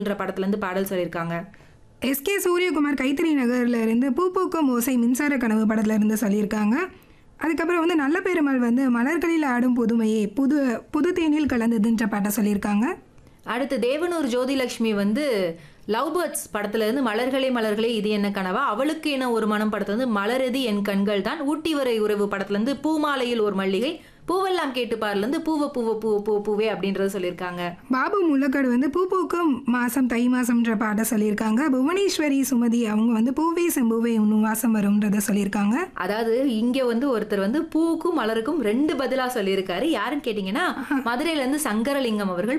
என்ற படத்துல இருந்து பாடல் சொல்லியிருக்காங்க எஸ்கே சூரியகுமார் கைத்தறி நகர்ல இருந்து பூ பூக்கும் ஓசை மின்சார கனவு படத்துல இருந்து சொல்லியிருக்காங்க அதுக்கப்புறம் வந்து நல்ல பெருமாள் வந்து மலர்களில் ஆடும் புதுமையே புது புது தேனில் கலந்ததுன்ற பாட்டை சொல்லியிருக்காங்க அடுத்து தேவனூர் ஜோதிலட்சுமி வந்து லவ் பேர்ட்ஸ் படத்துல இருந்து மலர்களே மலர்களே இது என்ன கனவா அவளுக்கு என ஒரு மனம் படத்துல இருந்து மலரது என் கண்கள் தான் ஊட்டி வரை உறவு படத்துல இருந்து பூமாலையில் ஒரு மல்லிகை பூவெல்லாம் கேட்டுப்பார்ல இருந்து பூவ பூவ பூவ பூ பூவே அப்படின்றத சொல்லியிருக்காங்க பாபு முள்ளக்காடு வந்து பூ பூக்கும் மாசம் தை மாசம்ன்ற பாட்டை சொல்லியிருக்காங்க புவனேஸ்வரி சுமதி அவங்க வந்து பூவே செம்பூவே இன்னும் வாசம் வரும்ன்றத சொல்லியிருக்காங்க அதாவது இங்க வந்து ஒருத்தர் வந்து பூவுக்கும் மலருக்கும் ரெண்டு பதிலா சொல்லியிருக்காரு யாருன்னு கேட்டீங்கன்னா மதுரையில இருந்து சங்கரலிங்கம் அவர்கள்